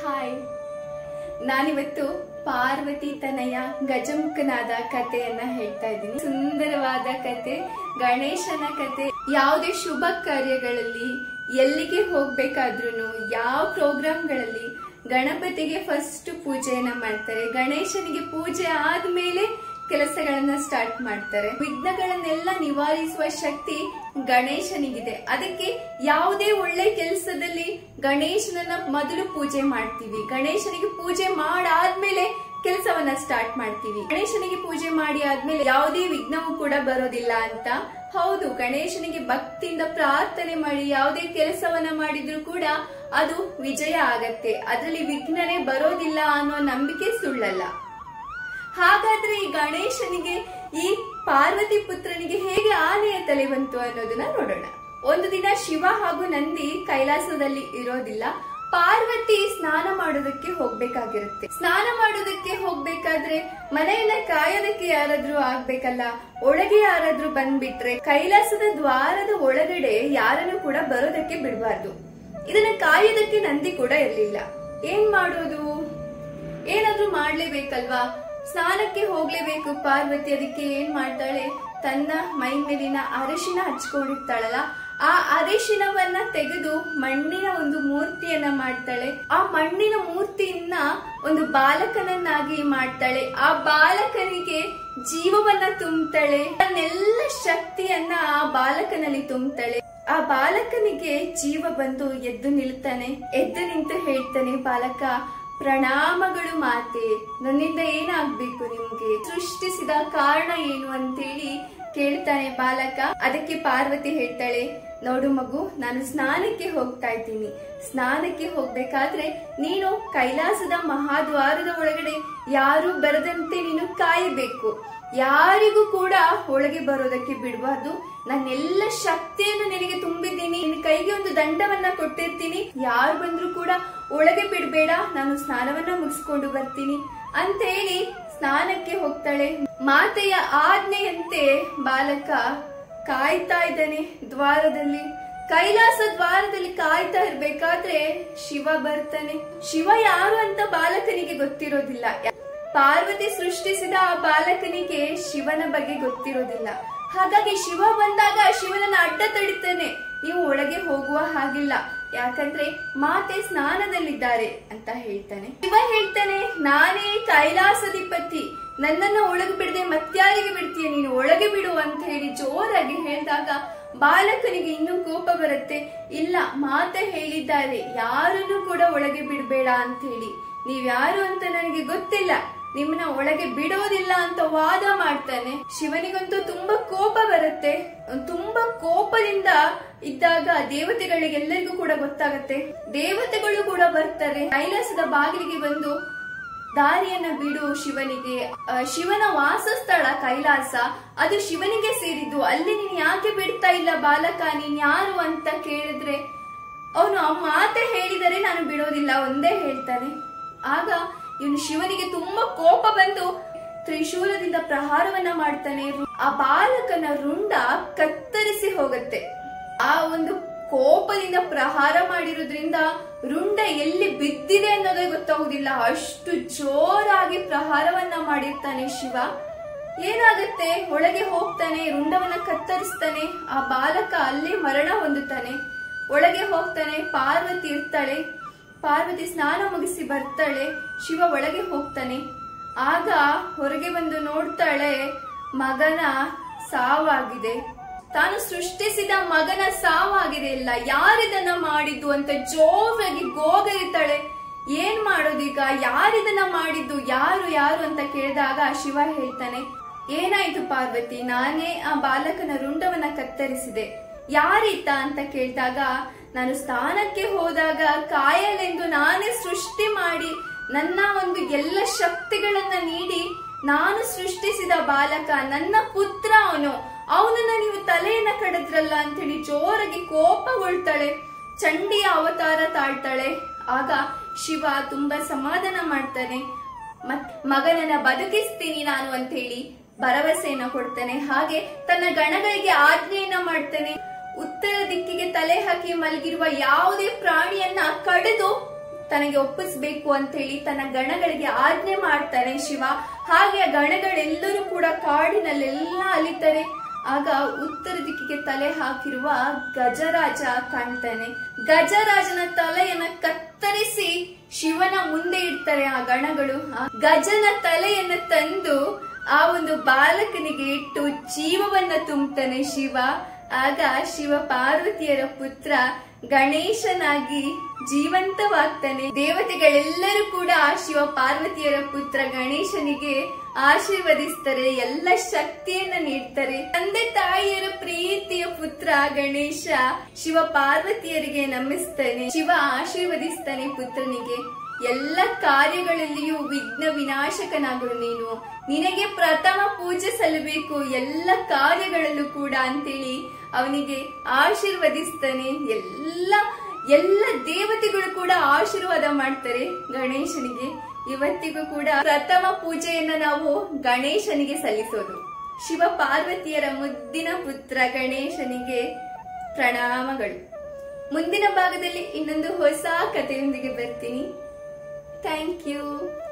hi ನಾನಿವತ್ತು ಪಾರ್ವತಿ ತನಯ ಗಜಮುಖನಾದ ಕಥೆಯನ್ನ ಹೇಳ್ತಾ ಇದ್ದೀನಿ ಸುಂದರವಾದ ಕತೆ ಗಣೇಶನ ಕತೆ ಯಾವುದೇ ಶುಭ ಕಾರ್ಯಗಳಲ್ಲಿ ಎಲ್ಲಿಗೆ ಹೋಗ್ಬೇಕಾದ್ರೂ ಯಾವ ಪ್ರೋಗ್ರಾಮ್ಗಳಲ್ಲಿ ಗಣಪತಿಗೆ ಫಸ್ಟ್ ಪೂಜೆಯನ್ನ ಮಾಡ್ತಾರೆ ಗಣೇಶನಿಗೆ ಪೂಜೆ ಆದ್ಮೇಲೆ ಕೆಲಸಗಳನ್ನ ಸ್ಟಾರ್ಟ್ ಮಾಡ್ತಾರೆ ವಿಘ್ನಗಳನ್ನೆಲ್ಲ ನಿವಾರಿಸುವ ಶಕ್ತಿ ಗಣೇಶನಿಗಿದೆ ಅದಕ್ಕೆ ಯಾವುದೇ ಒಳ್ಳೆ ಕೆಲಸದಲ್ಲಿ ಗಣೇಶನನ್ನ ಮೊದಲು ಪೂಜೆ ಮಾಡ್ತೀವಿ ಗಣೇಶನಿಗೆ ಪೂಜೆ ಮಾಡಾದ್ಮೇಲೆ ಕೆಲಸವನ್ನ ಸ್ಟಾರ್ಟ್ ಮಾಡ್ತೀವಿ ಗಣೇಶನಿಗೆ ಪೂಜೆ ಮಾಡಿ ಆದ್ಮೇಲೆ ಯಾವುದೇ ವಿಘ್ನವೂ ಕೂಡ ಬರೋದಿಲ್ಲ ಅಂತ ಹೌದು ಗಣೇಶನಿಗೆ ಭಕ್ತಿಯಿಂದ ಪ್ರಾರ್ಥನೆ ಮಾಡಿ ಯಾವುದೇ ಕೆಲಸವನ್ನ ಮಾಡಿದ್ರು ಕೂಡ ಅದು ವಿಜಯ ಆಗತ್ತೆ ಅದರಲ್ಲಿ ವಿಘ್ನನೇ ಬರೋದಿಲ್ಲ ಅನ್ನೋ ನಂಬಿಕೆ ಸುಳ್ಳಲ್ಲ ಹಾಗಾದ್ರೆ ಈ ಗಣೇಶನಿಗೆ ಈ ಪಾರ್ವತಿ ಪುತ್ರನಿಗೆ ಹೇಗೆ ಆನೆಯ ತಲೆ ಬಂತು ಅನ್ನೋದನ್ನ ನೋಡೋಣ ಒಂದು ದಿನ ಶಿವ ಹಾಗೂ ನಂದಿ ಕೈಲಾಸದಲ್ಲಿ ಇರೋದಿಲ್ಲ ಪಾರ್ವತಿ ಸ್ನಾನ ಮಾಡೋದಕ್ಕೆ ಹೋಗ್ಬೇಕಾಗಿರುತ್ತೆ ಸ್ನಾನ ಮಾಡೋದಕ್ಕೆ ಹೋಗ್ಬೇಕಾದ್ರೆ ಮನೆಯನ್ನ ಕಾಯೋದಕ್ಕೆ ಯಾರಾದ್ರೂ ಆಗ್ಬೇಕಲ್ಲ ಒಳಗೆ ಯಾರಾದ್ರೂ ಬಂದ್ಬಿಟ್ರೆ ಕೈಲಾಸದ ದ್ವಾರದ ಒಳಗಡೆ ಯಾರನ್ನು ಕೂಡ ಬರೋದಕ್ಕೆ ಬಿಡಬಾರ್ದು ಇದನ್ನ ಕಾಯೋದಕ್ಕೆ ನಂದಿ ಕೂಡ ಇರ್ಲಿಲ್ಲ ಏನ್ ಮಾಡೋದು ಏನಾದ್ರೂ ಮಾಡ್ಲೇಬೇಕಲ್ವಾ ಸ್ನಾನಕ್ಕೆ ಹೋಗ್ಲೇಬೇಕು ಪಾರ್ವತಿ ಅದಕ್ಕೆ ಏನ್ ಮಾಡ್ತಾಳೆ ತನ್ನ ಮೈ ಮೇಲಿನ ಅರಿಶಿನ ಹಚ್ಕೊಂಡಿರ್ತಾಳಲ್ಲ ಆ ಅರಿಶಿನವನ್ನ ತೆಗೆದು ಮಣ್ಣಿನ ಒಂದು ಮೂರ್ತಿಯನ್ನ ಮಾಡ್ತಾಳೆ ಆ ಮಣ್ಣಿನ ಮೂರ್ತಿಯನ್ನ ಒಂದು ಬಾಲಕನನ್ನಾಗಿ ಮಾಡ್ತಾಳೆ ಆ ಬಾಲಕನಿಗೆ ಜೀವವನ್ನ ತುಂಬುತ್ತಾಳೆ ತನ್ನೆಲ್ಲ ಶಕ್ತಿಯನ್ನ ಆ ಬಾಲಕನಲ್ಲಿ ತುಂಬುತ್ತಾಳೆ ಆ ಬಾಲಕನಿಗೆ ಜೀವ ಬಂದು ಎದ್ದು ನಿಲ್ತಾನೆ ಎದ್ದು ನಿಂತು ಹೇಳ್ತಾನೆ ಬಾಲಕ ಪ್ರಣಾಮಗಳು ಮಾತೆ ನನ್ನಿಂದ ಏನಾಗ್ಬೇಕು ನಿಮ್ಗೆ ಸೃಷ್ಟಿಸಿದ ಕಾರಣ ಏನು ಅಂತೇಳಿ ಕೇಳ್ತಾನೆ ಬಾಲಕ ಅದಕ್ಕೆ ಪಾರ್ವತಿ ಹೇಳ್ತಾಳೆ ನೋಡು ಮಗು ನಾನು ಸ್ನಾನಕ್ಕೆ ಹೋಗ್ತಾ ಇದ್ದೀನಿ ಸ್ನಾನಕ್ಕೆ ಹೋಗ್ಬೇಕಾದ್ರೆ ನೀನು ಕೈಲಾಸದ ಮಹಾದ್ವಾರದ ಒಳಗಡೆ ಯಾರು ಬರದಂತೆ ನೀನು ಕಾಯಬೇಕು ಯಾರಿಗೂ ಕೂಡ ಒಳಗೆ ಬರೋದಕ್ಕೆ ಬಿಡಬಾರ್ದು ನಾನೆಲ್ಲ ಶಕ್ತಿಯನ್ನು ನಿನಗೆ ತುಂಬಿದ್ದೀನಿ ನಿನ್ನ ಕೈಗೆ ಒಂದು ದಂಡವನ್ನ ಕೊಟ್ಟಿರ್ತೀನಿ ಯಾರು ಬಂದ್ರು ಕೂಡ ಒಳಗೆ ಬಿಡಬೇಡ ನಾನು ಸ್ನಾನವನ್ನ ಮುಗಿಸ್ಕೊಂಡು ಬರ್ತೀನಿ ಅಂತ ಹೇಳಿ ಸ್ನಾನಕ್ಕೆ ಹೋಗ್ತಾಳೆ ಮಾತೆಯ ಆಜ್ಞೆಯಂತೆ ಬಾಲಕ ಕಾಯ್ತಾ ಇದ್ದಾನೆ ದ್ವಾರದಲ್ಲಿ ಕೈಲಾಸ ದ್ವಾರದಲ್ಲಿ ಕಾಯ್ತಾ ಇರ್ಬೇಕಾದ್ರೆ ಶಿವ ಬರ್ತಾನೆ ಶಿವ ಯಾರು ಅಂತ ಬಾಲಕನಿಗೆ ಗೊತ್ತಿರೋದಿಲ್ಲ ಪಾರ್ವತಿ ಸೃಷ್ಟಿಸಿದ ಆ ಬಾಲಕನಿಗೆ ಶಿವನ ಬಗ್ಗೆ ಗೊತ್ತಿರೋದಿಲ್ಲ ಹಾಗಾಗಿ ಶಿವ ಬಂದಾಗ ಶಿವನನ್ನ ಅಡ್ಡ ತಡಿತಾನೆ ನೀವು ಒಳಗೆ ಹೋಗುವ ಹಾಗಿಲ್ಲ ಯಾಕಂದ್ರೆ ಮಾತೆ ಸ್ನಾನದಲ್ಲಿದ್ದಾರೆ ಅಂತ ಹೇಳ್ತಾನೆ ಶಿವ ಹೇಳ್ತಾನೆ ನಾನೇ ಕೈಲಾಸಧಿಪತಿ ನನ್ನನ್ನ ಒಳಗೆ ಬಿಡದೆ ಮತ್ಯಾರಿಗೆ ಬಿಡ್ತೀಯ ನೀನು ಒಳಗೆ ಬಿಡು ಅಂತ ಹೇಳಿ ಜೋರಾಗಿ ಹೇಳಿದಾಗ ಬಾಲಕನಿಗೆ ಇನ್ನೂ ಕೋಪ ಬರುತ್ತೆ ಇಲ್ಲ ಮಾತೆ ಹೇಳಿದ್ದಾರೆ ಯಾರನ್ನು ಕೂಡ ಒಳಗೆ ಬಿಡಬೇಡ ಅಂತ ಹೇಳಿ ನೀವ್ಯಾರು ಅಂತ ನನಗೆ ಗೊತ್ತಿಲ್ಲ ನಿಮ್ಮನ್ನ ಒಳಗೆ ಬಿಡೋದಿಲ್ಲ ಅಂತ ವಾದ ಮಾಡ್ತಾನೆ ಶಿವನಿಗಂತೂ ತುಂಬಾ ಕೋಪ ಬರುತ್ತೆ ತುಂಬಾ ಕೋಪದಿಂದ ಇದ್ದಾಗ ದೇವತೆಗಳಿಗೆಲ್ಲರಿಗೂ ಕೂಡ ಗೊತ್ತಾಗತ್ತೆ ದೇವತೆಗಳು ಕೂಡ ಬರ್ತಾರೆ ಕೈಲಾಸದ ಬಾಗಿಲಿಗೆ ಬಂದು ದಾರಿಯನ್ನ ಬಿಡು ಶಿವನಿಗೆ ಆ, ಶಿವನ ವಾಸಸ್ಥಳ ಕೈಲಾಸ ಅದು ಶಿವನಿಗೆ ಸೇರಿದ್ದು ಅಲ್ಲಿ ನೀನ್ ಯಾಕೆ ಬಿಡ್ತಾ ಇಲ್ಲ ಬಾಲಕ ನೀನ್ ಯಾರು ಅಂತ ಕೇಳಿದ್ರೆ ಅವನು ಆ ಮಾತೆ ಹೇಳಿದರೆ ನಾನು ಬಿಡೋದಿಲ್ಲ ಒಂದೇ ಹೇಳ್ತಾನೆ ಆಗ ಇವನು ಶಿವನಿಗೆ ತುಂಬಾ ಕೋಪ ಬಂದು ತ್ರಿಶೂಲದಿಂದ ಪ್ರಹಾರವನ್ನ ಮಾಡ್ತಾನೆ ಆ ಬಾಲಕನ ರುಂಡ ಕತ್ತರಿಸಿ ಹೋಗತ್ತೆ ಆ ಒಂದು ಕೋಪದಿಂದ ಪ್ರಹಾರ ಮಾಡಿರೋದ್ರಿಂದ ರುಂಡ ಎಲ್ಲಿ ಬಿದ್ದಿದೆ ಅನ್ನೋದೇ ಗೊತ್ತಾಗುದಿಲ್ಲ ಅಷ್ಟು ಜೋರಾಗಿ ಪ್ರಹಾರವನ್ನ ಮಾಡಿರ್ತಾನೆ ಶಿವ ಏನಾಗತ್ತೆ ಒಳಗೆ ಹೋಗ್ತಾನೆ ರುಂಡವನ್ನ ಕತ್ತರಿಸ್ತಾನೆ ಆ ಬಾಲಕ ಅಲ್ಲೇ ಮರಣ ಹೊಂದುತ್ತಾನೆ ಒಳಗೆ ಹೋಗ್ತಾನೆ ಪಾರ್ವತಿ ಇರ್ತಾಳೆ ಪಾರ್ವತಿ ಸ್ನಾನ ಮುಗಿಸಿ ಬರ್ತಾಳೆ ಶಿವ ಒಳಗೆ ಹೋಗ್ತಾನೆ ಆಗ ಹೊರಗೆ ಬಂದು ನೋಡ್ತಾಳೆ ಮಗನ ಸಾವಾಗಿದೆ ತಾನು ಸೃಷ್ಟಿಸಿದ ಮಗನ ಸಾವಾಗಿದೆ ಇಲ್ಲ ಯಾರಿದನ್ನ ಮಾಡಿದ್ದು ಅಂತ ಜೋರಾಗಿ ಗೋಗರಿತಾಳೆ ಏನ್ ಮಾಡೋದೀಗ ಯಾರಿದನ್ನ ಮಾಡಿದ್ದು ಯಾರು ಯಾರು ಅಂತ ಕೇಳಿದಾಗ ಶಿವ ಹೇಳ್ತಾನೆ ಏನಾಯ್ತು ಪಾರ್ವತಿ ನಾನೇ ಆ ಬಾಲಕನ ರುಂಡವನ್ನ ಕತ್ತರಿಸಿದೆ ಯಾರಿತ್ತ ಅಂತ ಕೇಳಿದಾಗ ನಾನು ಸ್ಥಾನಕ್ಕೆ ಹೋದಾಗ ಕಾಯಲೆಂದು ನಾನೇ ಸೃಷ್ಟಿ ಮಾಡಿ ನನ್ನ ಒಂದು ಎಲ್ಲ ಶಕ್ತಿಗಳನ್ನ ನೀಡಿ ನಾನು ಸೃಷ್ಟಿಸಿದ ಬಾಲಕ ನನ್ನ ಪುತ್ರ ಅವನು ಅವನನ್ನ ನೀವು ತಲೆಯನ್ನ ಕಡದ್ರಲ್ಲ ಅಂತೇಳಿ ಜೋರಾಗಿ ಕೋಪಗೊಳ್ತಾಳೆ ಚಂಡಿಯ ಅವತಾರ ತಾಳ್ತಾಳೆ ಆಗ ಶಿವ ತುಂಬಾ ಸಮಾಧಾನ ಮಾಡ್ತಾನೆ ಮತ್ ಮಗನನ್ನ ಬದುಕಿಸ್ತೀನಿ ನಾನು ಅಂತ ಹೇಳಿ ಭರವಸೆಯನ್ನ ಕೊಡ್ತಾನೆ ಹಾಗೆ ತನ್ನ ಗಣಗಳಿಗೆ ಆಜ್ಞೆಯನ್ನ ಮಾಡ್ತಾನೆ ಉತ್ತರ ದಿಕ್ಕಿಗೆ ತಲೆ ಹಾಕಿ ಮಲಗಿರುವ ಯಾವುದೇ ಪ್ರಾಣಿಯನ್ನ ಕಡಿದು ತನಗೆ ಒಪ್ಪಿಸ್ಬೇಕು ಅಂತ ಹೇಳಿ ತನ್ನ ಗಣಗಳಿಗೆ ಆಜ್ಞೆ ಮಾಡ್ತಾನೆ ಶಿವ ಹಾಗೆ ಆ ಗಣಗಳೆಲ್ಲರೂ ಕೂಡ ಕಾಡಿನಲ್ಲೆಲ್ಲ ಅಲಿತಾರೆ ಆಗ ಉತ್ತರ ದಿಕ್ಕಿಗೆ ತಲೆ ಹಾಕಿರುವ ಗಜರಾಜ ಕಾಣ್ತಾನೆ ಗಜರಾಜನ ತಲೆಯನ್ನ ಕತ್ತರಿಸಿ ಶಿವನ ಮುಂದೆ ಇಡ್ತಾರೆ ಆ ಗಣಗಳು ಆ ಗಜನ ತಲೆಯನ್ನ ತಂದು ಆ ಒಂದು ಬಾಲಕನಿಗೆ ಇಟ್ಟು ಜೀವವನ್ನ ತುಂಬುತ್ತಾನೆ ಶಿವ ಆಗ ಶಿವ ಪಾರ್ವತಿಯರ ಪುತ್ರ ಗಣೇಶನಾಗಿ ಜೀವಂತವಾಗ್ತಾನೆ ದೇವತೆಗಳೆಲ್ಲರೂ ಕೂಡ ಶಿವ ಪಾರ್ವತಿಯರ ಪುತ್ರ ಗಣೇಶನಿಗೆ ಆಶೀರ್ವದಿಸ್ತಾರೆ ಎಲ್ಲ ಶಕ್ತಿಯನ್ನ ನೀಡ್ತಾರೆ ತಂದೆ ತಾಯಿಯರ ಪ್ರೀತಿಯ ಪುತ್ರ ಗಣೇಶ ಶಿವ ಪಾರ್ವತಿಯರಿಗೆ ನಮಿಸ್ತಾನೆ ಶಿವ ಆಶೀರ್ವದಿಸ್ತಾನೆ ಪುತ್ರನಿಗೆ ಎಲ್ಲ ಕಾರ್ಯಗಳಲ್ಲಿಯೂ ವಿಘ್ನ ವಿನಾಶಕನಾಗು ನೀನು ನಿನಗೆ ಪ್ರಥಮ ಪೂಜೆ ಸಲ್ಲಬೇಕು ಎಲ್ಲ ಕಾರ್ಯಗಳಲ್ಲೂ ಕೂಡ ಅಂತೇಳಿ ಅವನಿಗೆ ಆಶೀರ್ವದಿಸ್ತಾನೆ ಎಲ್ಲ ಎಲ್ಲ ದೇವತೆಗಳು ಕೂಡ ಆಶೀರ್ವಾದ ಮಾಡ್ತಾರೆ ಗಣೇಶನಿಗೆ ಇವತ್ತಿಗೂ ಕೂಡ ಪ್ರಥಮ ಪೂಜೆಯನ್ನ ನಾವು ಗಣೇಶನಿಗೆ ಸಲ್ಲಿಸೋದು ಶಿವ ಪಾರ್ವತಿಯರ ಮುದ್ದಿನ ಪುತ್ರ ಗಣೇಶನಿಗೆ ಪ್ರಣಾಮಗಳು ಮುಂದಿನ ಭಾಗದಲ್ಲಿ ಇನ್ನೊಂದು ಹೊಸ ಕಥೆಯೊಂದಿಗೆ ಬರ್ತೀನಿ ಥ್ಯಾಂಕ್ ಯು